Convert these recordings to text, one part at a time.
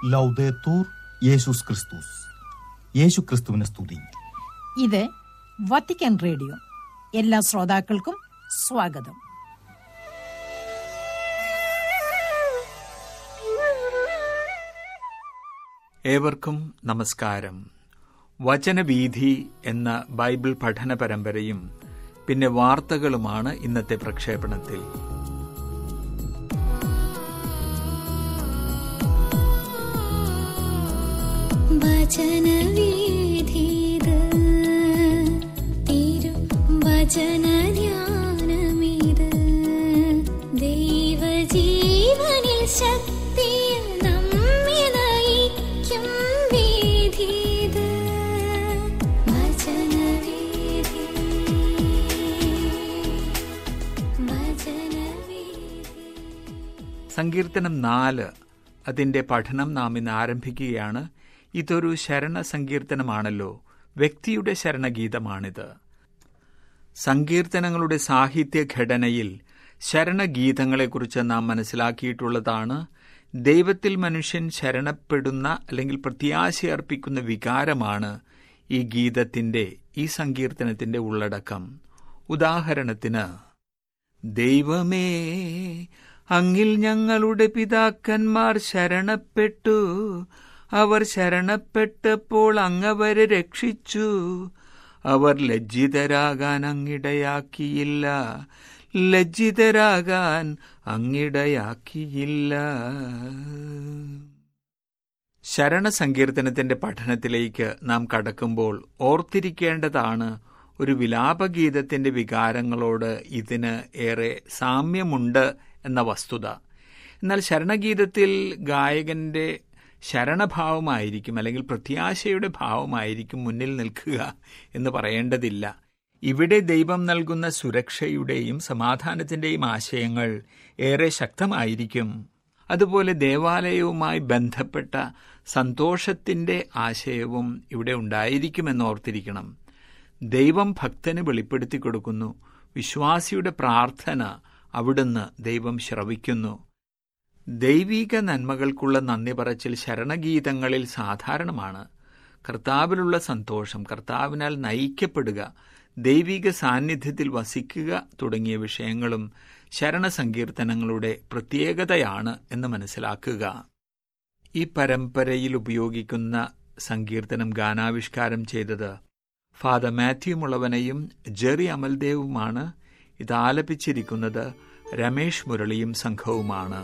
ലൗദേത്തൂർ യേശുസ് ക്രിസ്തുസ് യേശു ക്രിസ്തുവിനെ സ്തുതി ഇത് വത്തിക്കാൻ റേഡിയോ എല്ലാ ശ്രോതാക്കൾക്കും സ്വാഗതം ഏവർക്കും നമസ്കാരം വചനവീഥി എന്ന ബൈബിൾ പഠന പരമ്പരയും പിന്നെ വാർത്തകളുമാണ് ഇന്നത്തെ പ്രക്ഷേപണത്തിൽ വചനവീഥിത് തിരു വചനധ്യാനമിത് ദൈവജീവനിൽ ശക്തിയ നമ്മെ നയിക്കും വീഥിത് വചനവീഥി വചനവീഥി സങ്കീർത്തനം നാല് അതിന്റെ പഠനം നാം ഇന്ന് ആരംഭിക്കുകയാണ് ഇതൊരു ശരണ സങ്കീർത്തനമാണല്ലോ വ്യക്തിയുടെ ശരണഗീതമാണിത് സങ്കീർത്തനങ്ങളുടെ സാഹിത്യ ഘടനയിൽ ശരണഗീതങ്ങളെക്കുറിച്ച് നാം മനസ്സിലാക്കിയിട്ടുള്ളതാണ് ദൈവത്തിൽ മനുഷ്യൻ ശരണപ്പെടുന്ന അല്ലെങ്കിൽ പ്രത്യാശയർപ്പിക്കുന്ന വികാരമാണ് ഈ ഗീതത്തിന്റെ ഈ സങ്കീർത്തനത്തിന്റെ ഉള്ളടക്കം ഉദാഹരണത്തിന് ദൈവമേ അങ്ങിൽ ഞങ്ങളുടെ പിതാക്കന്മാർ ശരണപ്പെട്ടു അവർ ശരണപ്പെട്ടപ്പോൾ അങ്ങവരെ രക്ഷിച്ചു അവർ ലജ്ജിതരാകാൻ അങ്ങിടയാക്കിയില്ല ലജ്ജിതരാകാൻ അങ്ങിടയാക്കിയില്ല ശരണസങ്കീർത്തനത്തിന്റെ പഠനത്തിലേക്ക് നാം കടക്കുമ്പോൾ ഓർത്തിരിക്കേണ്ടതാണ് ഒരു വിലാപഗീതത്തിന്റെ വികാരങ്ങളോട് ഇതിന് ഏറെ സാമ്യമുണ്ട് എന്ന വസ്തുത എന്നാൽ ശരണഗീതത്തിൽ ഗായകന്റെ ശരണഭാവമായിരിക്കും അല്ലെങ്കിൽ പ്രത്യാശയുടെ ഭാവമായിരിക്കും മുന്നിൽ നിൽക്കുക എന്ന് പറയേണ്ടതില്ല ഇവിടെ ദൈവം നൽകുന്ന സുരക്ഷയുടെയും സമാധാനത്തിന്റെയും ആശയങ്ങൾ ഏറെ ശക്തമായിരിക്കും അതുപോലെ ദേവാലയവുമായി ബന്ധപ്പെട്ട സന്തോഷത്തിന്റെ ആശയവും ഇവിടെ ഉണ്ടായിരിക്കുമെന്ന് ഓർത്തിരിക്കണം ദൈവം ഭക്തന് വെളിപ്പെടുത്തി കൊടുക്കുന്നു വിശ്വാസിയുടെ പ്രാർത്ഥന അവിടുന്ന് ദൈവം ശ്രവിക്കുന്നു ദൈവീക നന്മകൾക്കുള്ള നന്ദി പറച്ചിൽ ശരണഗീതങ്ങളിൽ സാധാരണമാണ് കർത്താവിലുള്ള സന്തോഷം കർത്താവിനാൽ നയിക്കപ്പെടുക ദൈവിക സാന്നിധ്യത്തിൽ വസിക്കുക തുടങ്ങിയ വിഷയങ്ങളും ശരണസങ്കീർത്തനങ്ങളുടെ പ്രത്യേകതയാണ് എന്ന് മനസ്സിലാക്കുക ഈ പരമ്പരയിൽ ഉപയോഗിക്കുന്ന സങ്കീർത്തനം ഗാനാവിഷ്കാരം ചെയ്തത് ഫാദർ മാത്യു മുളവനയും ജെറി അമൽദേവുമാണ് ഇത് ആലപിച്ചിരിക്കുന്നത് രമേഷ് മുരളിയും സംഘവുമാണ്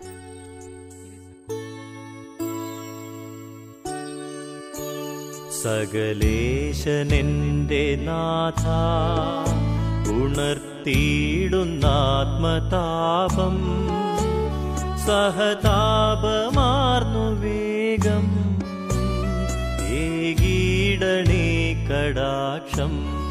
സകലേശനെന്റെ നാഥ ഉണർത്തിയിടുന്നാത്മതാപം സഹതാപമാർന്നു വേഗം ഏകീടണേ കടാക്ഷം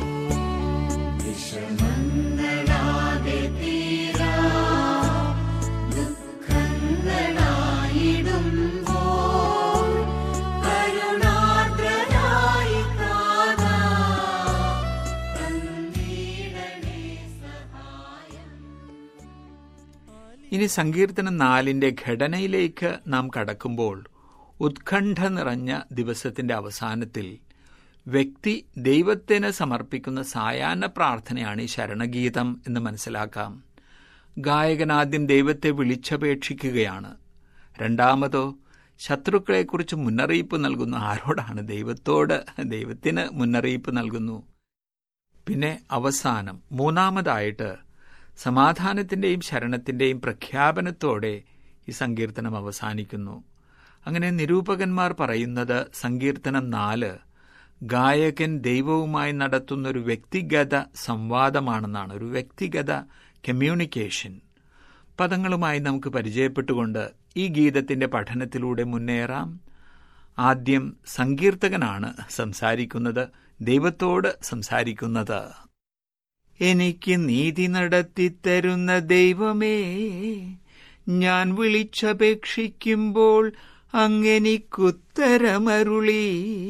ഇനി സങ്കീർത്തനം നാലിന്റെ ഘടനയിലേക്ക് നാം കടക്കുമ്പോൾ ഉത്കണ്ഠ നിറഞ്ഞ ദിവസത്തിന്റെ അവസാനത്തിൽ വ്യക്തി ദൈവത്തിന് സമർപ്പിക്കുന്ന സായാഹ്ന പ്രാർത്ഥനയാണ് ഈ ശരണഗീതം എന്ന് മനസ്സിലാക്കാം ഗായകൻ ആദ്യം ദൈവത്തെ വിളിച്ചപേക്ഷിക്കുകയാണ് രണ്ടാമതോ ശത്രുക്കളെക്കുറിച്ച് മുന്നറിയിപ്പ് നൽകുന്നു ആരോടാണ് ദൈവത്തോട് ദൈവത്തിന് മുന്നറിയിപ്പ് നൽകുന്നു പിന്നെ അവസാനം മൂന്നാമതായിട്ട് സമാധാനത്തിന്റെയും ശരണത്തിന്റെയും പ്രഖ്യാപനത്തോടെ ഈ സങ്കീർത്തനം അവസാനിക്കുന്നു അങ്ങനെ നിരൂപകന്മാർ പറയുന്നത് സങ്കീർത്തനം നാല് ഗായകൻ ദൈവവുമായി നടത്തുന്ന ഒരു വ്യക്തിഗത സംവാദമാണെന്നാണ് ഒരു വ്യക്തിഗത കമ്മ്യൂണിക്കേഷൻ പദങ്ങളുമായി നമുക്ക് പരിചയപ്പെട്ടുകൊണ്ട് ഈ ഗീതത്തിന്റെ പഠനത്തിലൂടെ മുന്നേറാം ആദ്യം സങ്കീർത്തകനാണ് സംസാരിക്കുന്നത് ദൈവത്തോട് സംസാരിക്കുന്നത് എനിക്ക് നീതി നടത്തിത്തരുന്ന ദൈവമേ ഞാൻ വിളിച്ചപേക്ഷിക്കുമ്പോൾ അങ്ങെനിക്കുത്തരമരുളി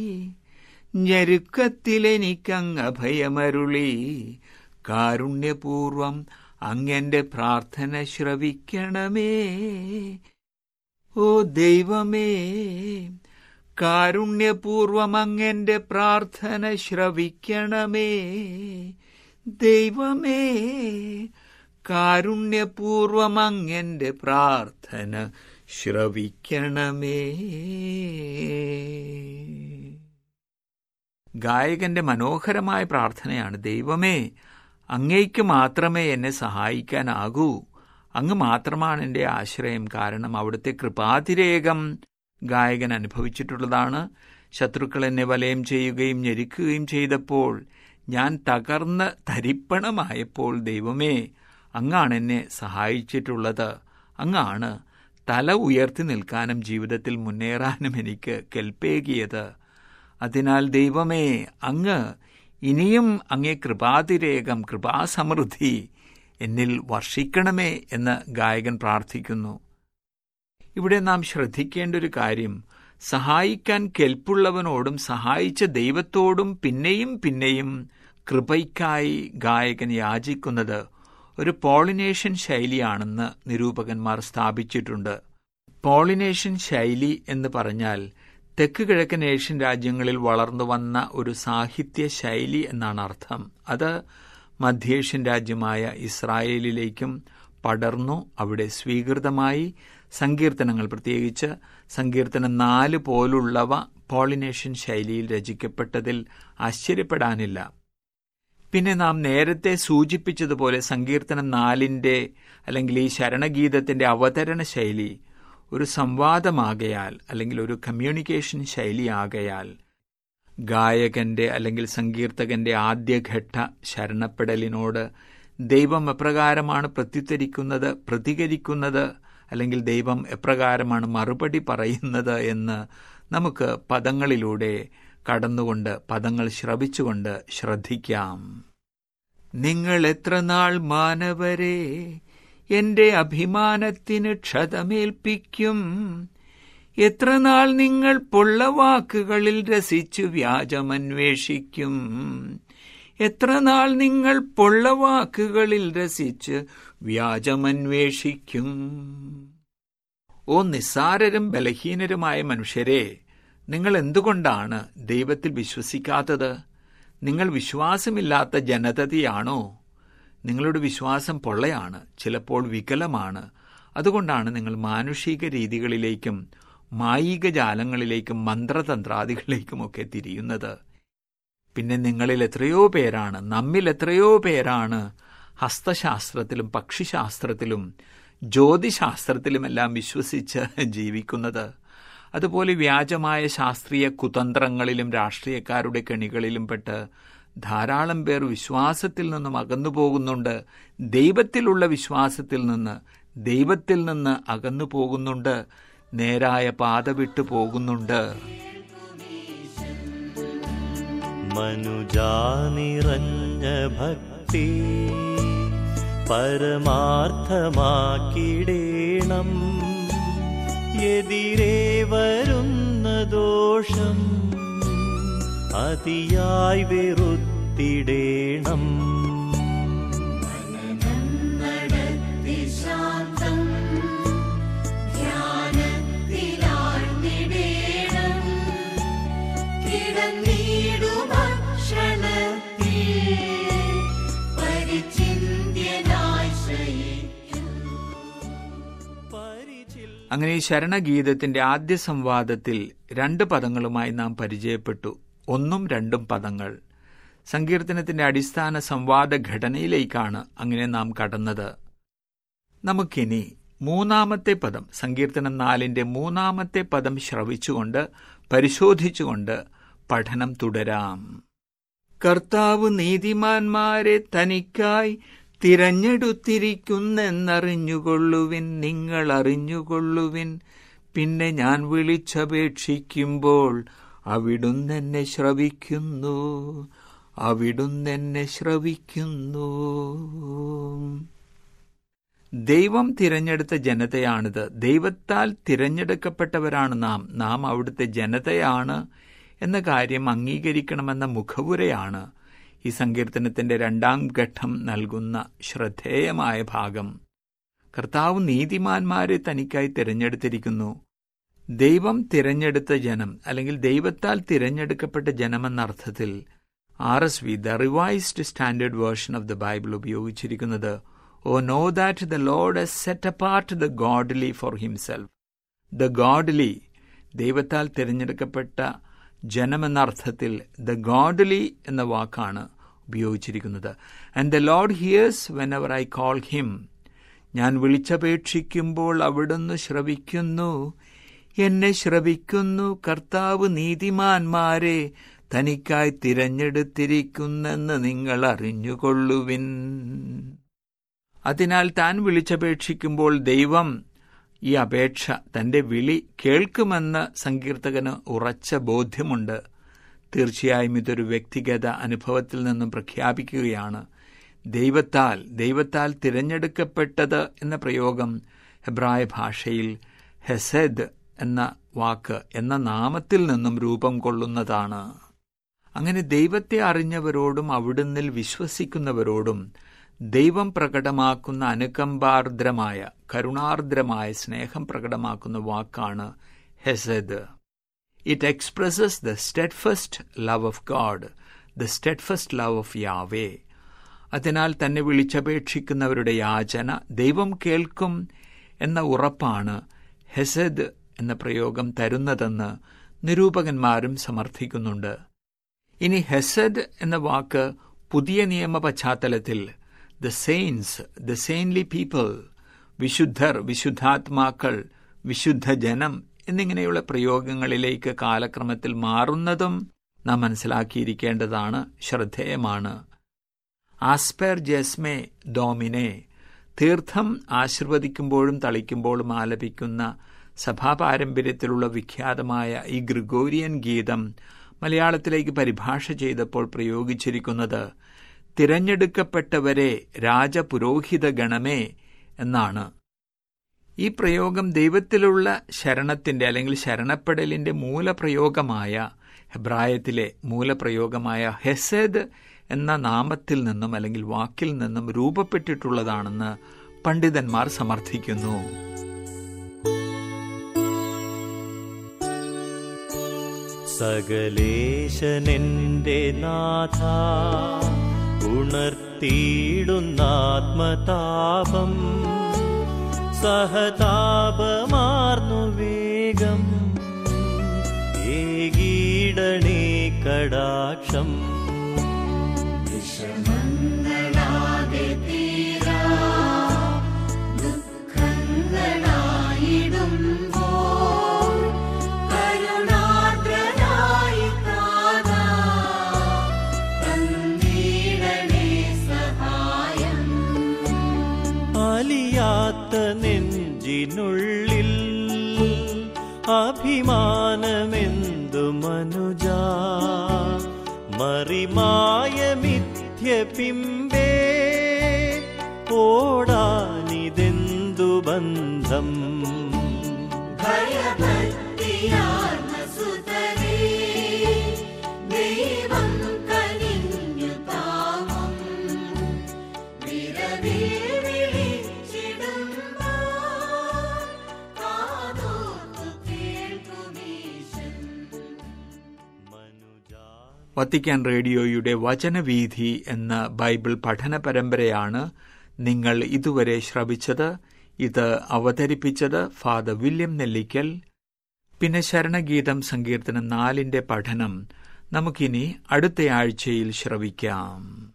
ഞെരുക്കത്തിലെനിക്കങ്ങ് അഭയമരുളി കാരുണ്യപൂർവം അങ്ങെന്റെ പ്രാർത്ഥന ശ്രവിക്കണമേ ഓ ദൈവമേ കാരുണ്യപൂർവം അങ്ങന്റെ പ്രാർത്ഥന ശ്രവിക്കണമേ ദൈവമേ കാരുണ്യപൂർവം അങ്ങന്റെ പ്രാർത്ഥന ശ്രവിക്കണമേ ഗായകന്റെ മനോഹരമായ പ്രാർത്ഥനയാണ് ദൈവമേ അങ്ങേക്ക് മാത്രമേ എന്നെ സഹായിക്കാനാകൂ അങ്ങ് മാത്രമാണ് എൻ്റെ ആശ്രയം കാരണം അവിടുത്തെ കൃപാതിരേകം ഗായകൻ അനുഭവിച്ചിട്ടുള്ളതാണ് ശത്രുക്കൾ എന്നെ വലയം ചെയ്യുകയും ഞെരുക്കുകയും ചെയ്തപ്പോൾ ഞാൻ തകർന്ന് തരിപ്പണമായപ്പോൾ ദൈവമേ അങ്ങാണ് എന്നെ സഹായിച്ചിട്ടുള്ളത് അങ്ങാണ് തല ഉയർത്തി നിൽക്കാനും ജീവിതത്തിൽ മുന്നേറാനും എനിക്ക് കെൽപ്പേകിയത് അതിനാൽ ദൈവമേ അങ്ങ് ഇനിയും അങ്ങേ കൃപാതിരേകം കൃപാസമൃദ്ധി എന്നിൽ വർഷിക്കണമേ എന്ന് ഗായകൻ പ്രാർത്ഥിക്കുന്നു ഇവിടെ നാം ശ്രദ്ധിക്കേണ്ട ഒരു കാര്യം സഹായിക്കാൻ കെൽപ്പുള്ളവനോടും സഹായിച്ച ദൈവത്തോടും പിന്നെയും പിന്നെയും കൃപയ്ക്കായി ഗായകൻ യാചിക്കുന്നത് ഒരു പോളിനേഷ്യൻ ശൈലിയാണെന്ന് നിരൂപകന്മാർ സ്ഥാപിച്ചിട്ടുണ്ട് പോളിനേഷ്യൻ ശൈലി എന്ന് പറഞ്ഞാൽ തെക്ക് കിഴക്കൻ ഏഷ്യൻ രാജ്യങ്ങളിൽ വളർന്നു വന്ന ഒരു സാഹിത്യ ശൈലി എന്നാണ് അർത്ഥം അത് മധ്യേഷ്യൻ രാജ്യമായ ഇസ്രായേലിലേക്കും പടർന്നു അവിടെ സ്വീകൃതമായി സങ്കീർത്തനങ്ങൾ പ്രത്യേകിച്ച് സങ്കീർത്തനം നാല് പോലുള്ളവ പോളിനേഷ്യൻ ശൈലിയിൽ രചിക്കപ്പെട്ടതിൽ ആശ്ചര്യപ്പെടാനില്ല പിന്നെ നാം നേരത്തെ സൂചിപ്പിച്ചതുപോലെ സങ്കീർത്തനം നാലിന്റെ അല്ലെങ്കിൽ ഈ ശരണഗീതത്തിന്റെ അവതരണ ശൈലി ഒരു സംവാദമാകയാൽ അല്ലെങ്കിൽ ഒരു കമ്മ്യൂണിക്കേഷൻ ശൈലിയാകയാൽ ഗായകന്റെ അല്ലെങ്കിൽ സങ്കീർത്തകന്റെ ആദ്യഘട്ട ശരണപ്പെടലിനോട് ദൈവം എപ്രകാരമാണ് പ്രത്യുത്തരിക്കുന്നത് പ്രതികരിക്കുന്നത് അല്ലെങ്കിൽ ദൈവം എപ്രകാരമാണ് മറുപടി പറയുന്നത് എന്ന് നമുക്ക് പദങ്ങളിലൂടെ കടന്നുകൊണ്ട് പദങ്ങൾ ശ്രവിച്ചുകൊണ്ട് ശ്രദ്ധിക്കാം നിങ്ങൾ എത്ര നാൾ മാനവരെ എന്റെ അഭിമാനത്തിന് ക്ഷതമേൽപ്പിക്കും എത്ര നാൾ നിങ്ങൾ പൊള്ളവാക്കുകളിൽ രസിച്ചു വ്യാജമന്വേഷിക്കും എത്ര നാൾ നിങ്ങൾ പൊള്ളവാക്കുകളിൽ രസിച്ച് വ്യാജമന്വേഷിക്കും ഓ നിസ്സാരരും ബലഹീനരുമായ മനുഷ്യരെ നിങ്ങൾ എന്തുകൊണ്ടാണ് ദൈവത്തിൽ വിശ്വസിക്കാത്തത് നിങ്ങൾ വിശ്വാസമില്ലാത്ത ജനതയാണോ നിങ്ങളുടെ വിശ്വാസം പൊള്ളയാണ് ചിലപ്പോൾ വികലമാണ് അതുകൊണ്ടാണ് നിങ്ങൾ മാനുഷിക രീതികളിലേക്കും മായിക ജാലങ്ങളിലേക്കും മന്ത്രതന്ത്രാദികളിലേക്കുമൊക്കെ തിരിയുന്നത് പിന്നെ നിങ്ങളിൽ എത്രയോ പേരാണ് നമ്മിൽ എത്രയോ പേരാണ് ഹസ്തശാസ്ത്രത്തിലും പക്ഷിശാസ്ത്രത്തിലും ജ്യോതിശാസ്ത്രത്തിലുമെല്ലാം വിശ്വസിച്ച് ജീവിക്കുന്നത് അതുപോലെ വ്യാജമായ ശാസ്ത്രീയ കുതന്ത്രങ്ങളിലും രാഷ്ട്രീയക്കാരുടെ കെണികളിലും പെട്ട് ധാരാളം പേർ വിശ്വാസത്തിൽ നിന്നും അകന്നു പോകുന്നുണ്ട് ദൈവത്തിലുള്ള വിശ്വാസത്തിൽ നിന്ന് ദൈവത്തിൽ നിന്ന് അകന്നു പോകുന്നുണ്ട് നേരായ പാത വിട്ടു പോകുന്നുണ്ട് മനുജാ നിറഞ്ഞ ഭക്തി പരമാർത്ഥമാക്കിടേണം എതിരെ വരുന്ന ദോഷം അതിയായി വെറുത്തിടേണം ശാന്തം ധ്യാനത്തിലാഴ്ന്നിടേണം കിടന്നിടുഭക്ഷണത്തിൽ പരിചിന്യനായി ശയിക്കും പരിചിൽ അങ്ങനെ ഈ ശരണഗീതത്തിന്റെ ആദ്യ സംവാദത്തിൽ രണ്ട് പദങ്ങളുമായി നാം പരിചയപ്പെട്ടു ഒന്നും രണ്ടും പദങ്ങൾ സങ്കീർത്തനത്തിന്റെ അടിസ്ഥാന സംവാദ ഘടനയിലേക്കാണ് അങ്ങനെ നാം കടന്നത് നമുക്കിനി മൂന്നാമത്തെ പദം സങ്കീർത്തനം നാലിന്റെ മൂന്നാമത്തെ പദം ശ്രവിച്ചുകൊണ്ട് പരിശോധിച്ചുകൊണ്ട് പഠനം തുടരാം കർത്താവ് നീതിമാന്മാരെ തനിക്കായി തിരഞ്ഞെടുത്തിരിക്കുന്നെന്നറിഞ്ഞുകൊള്ളുവിൻ നിങ്ങൾ അറിഞ്ഞുകൊള്ളുവിൻ പിന്നെ ഞാൻ വിളിച്ചപേക്ഷിക്കുമ്പോൾ അവിടുന്നെന്നെ ശ്രവിക്കുന്നു അവിടുന്നെന്നെ ശ്രവിക്കുന്നു ദൈവം തിരഞ്ഞെടുത്ത ജനതയാണിത് ദൈവത്താൽ തിരഞ്ഞെടുക്കപ്പെട്ടവരാണ് നാം നാം അവിടുത്തെ ജനതയാണ് എന്ന കാര്യം അംഗീകരിക്കണമെന്ന മുഖവുരയാണ് ഈ സങ്കീർത്തനത്തിന്റെ രണ്ടാം ഘട്ടം നൽകുന്ന ശ്രദ്ധേയമായ ഭാഗം കർത്താവ് നീതിമാന്മാരെ തനിക്കായി തിരഞ്ഞെടുത്തിരിക്കുന്നു ദൈവം തിരഞ്ഞെടുത്ത ജനം അല്ലെങ്കിൽ ദൈവത്താൽ തിരഞ്ഞെടുക്കപ്പെട്ട ജനമെന്ന അർത്ഥത്തിൽ R S V the revised standard version of the Bible ഉപയോഗിച്ചിരിക്കുന്നത് oh know that the Lord has set apart the godly for himself the godly ദൈവത്താൽ തിരഞ്ഞെടുക്കപ്പെട്ട ജനമെന്ന അർത്ഥത്തിൽ ദ ഗോഡ്ലി എന്ന വാക്കാണ് ഉപയോഗിച്ചിരിക്കുന്നത് and the Lord hears whenever I call him ഞാൻ വിളിച്ചപേക്ഷിക്കുമ്പോൾ അവിടുന്ന് ശ്രവിക്കുന്നു എന്നെ ശ്രവിക്കുന്നു കർത്താവ് നീതിമാന്മാരെ തനിക്കായി തിരഞ്ഞെടുത്തിരിക്കുന്നെന്ന് നിങ്ങൾ അറിഞ്ഞുകൊള്ളുവിൻ അതിനാൽ താൻ വിളിച്ചപേക്ഷിക്കുമ്പോൾ ദൈവം ഈ അപേക്ഷ തന്റെ വിളി കേൾക്കുമെന്ന് സങ്കീർത്തകന് ഉറച്ച ബോധ്യമുണ്ട് തീർച്ചയായും ഇതൊരു വ്യക്തിഗത അനുഭവത്തിൽ നിന്നും പ്രഖ്യാപിക്കുകയാണ് ദൈവത്താൽ ദൈവത്താൽ തിരഞ്ഞെടുക്കപ്പെട്ടത് എന്ന പ്രയോഗം ഹെബ്രായ ഭാഷയിൽ ഹെസെദ് എന്ന വാക്ക് എന്ന നാമത്തിൽ നിന്നും രൂപം കൊള്ളുന്നതാണ് അങ്ങനെ ദൈവത്തെ അറിഞ്ഞവരോടും അവിടുന്നിൽ വിശ്വസിക്കുന്നവരോടും ദൈവം പ്രകടമാക്കുന്ന അനുകമ്പാർദ്രമായ കരുണാർദ്രമായ സ്നേഹം പ്രകടമാക്കുന്ന വാക്കാണ് hesed it expresses the steadfast love of God the steadfast love of Yahweh അതിനാൽ തന്നെ വിളിച്ചപേക്ഷിക്കുന്നവരുടെ യാചന ദൈവം കേൾക്കും എന്ന ഉറപ്പാണ് ഹെസദ് എന്ന പ്രയോഗം തരുന്നതെന്ന് നിരൂപകന്മാരും സമർത്ഥിക്കുന്നുണ്ട് ഇനി ഹെസദ് എന്ന വാക്ക് പുതിയ നിയമ പശ്ചാത്തലത്തിൽ the saints the saintly people വിശുദ്ധർ വിശുദ്ധാത്മാക്കൾ വിശുദ്ധ ജനം എന്നിങ്ങനെയുള്ള പ്രയോഗങ്ങളിലേക്ക് കാലക്രമത്തിൽ മാറുന്നതും നാം മനസ്സിലാക്കിയിരിക്കേണ്ടതാണ് ശ്രദ്ധേയമാണ് ആസ്പെർ ജെസ്മെ ഡോമിനെ തീർത്ഥം ആശീർവദിക്കുമ്പോഴും തളിക്കുമ്പോഴും ആലപിക്കുന്ന സഭാപാരമ്പര്യത്തിലുള്ള വിഖ്യാതമായ ഈ ഗ്രിഗോറിയൻ ഗീതം മലയാളത്തിലേക്ക് പരിഭാഷ ചെയ്തപ്പോൾ പ്രയോഗിച്ചിരിക്കുന്നത് തിരഞ്ഞെടുക്കപ്പെട്ടവരെ രാജപുരോഹിത ഗണമേ എന്നാണ് ഈ പ്രയോഗം ദൈവത്തിലുള്ള ശരണത്തിന്റെ അല്ലെങ്കിൽ ശരണപ്പെടലിന്റെ മൂലപ്രയോഗമായ ഹെബ്രായത്തിലെ മൂലപ്രയോഗമായ ഹെസേദ് എന്ന നാമത്തിൽ നിന്നും അല്ലെങ്കിൽ വാക്കിൽ നിന്നും രൂപപ്പെട്ടിട്ടുള്ളതാണെന്ന് പണ്ഡിതന്മാർ സമർത്ഥിക്കുന്നു സകലേശനെന്റെ നാഥ ഉണർത്തിയിടുന്നാത്മതാപം സഹതാപമാർന്നു വേഗം ഏകീടണേ കടാക്ഷം വിഷമങ്ങളാകെ തീരാ ദുഃഖങ്ങളായിടുമ്പോൾ കരുണാർദ്രനായി താതാ തന്നീടണേ സഹായം അലിയാത്ത നെഞ്ചിനുള്ളിൽ അഭിമാനമെന്തു മനുജ മറിമായ മിഥ്യപിമ്പേ ഓടാനിതെന്തു ബന്ധം ഭയഭക്തിയാർന്നസുതരേ ദൈവം കനിഞ്ഞു താങ്ങും വിരവിൽ വിളിച്ചിടുമ്പോൾ കാതോർത്തു കേൾക്കുമീശൻ മനുജാ വത്തിക്കാൻ റേഡിയോയുടെ വചനവീഥി എന്ന ബൈബിൾ പഠന പരമ്പരയാണ് നിങ്ങൾ ഇതുവരെ ശ്രവിച്ചത് ഇത് അവതരിപ്പിച്ചത് ഫാദർ വില്യം നെല്ലിക്കൽ പിന്നെ ശരണഗീതം സങ്കീർത്തനം നാലിന്റെ പഠനം നമുക്കിനി അടുത്ത ആഴ്ചയിൽ ശ്രവിക്കാം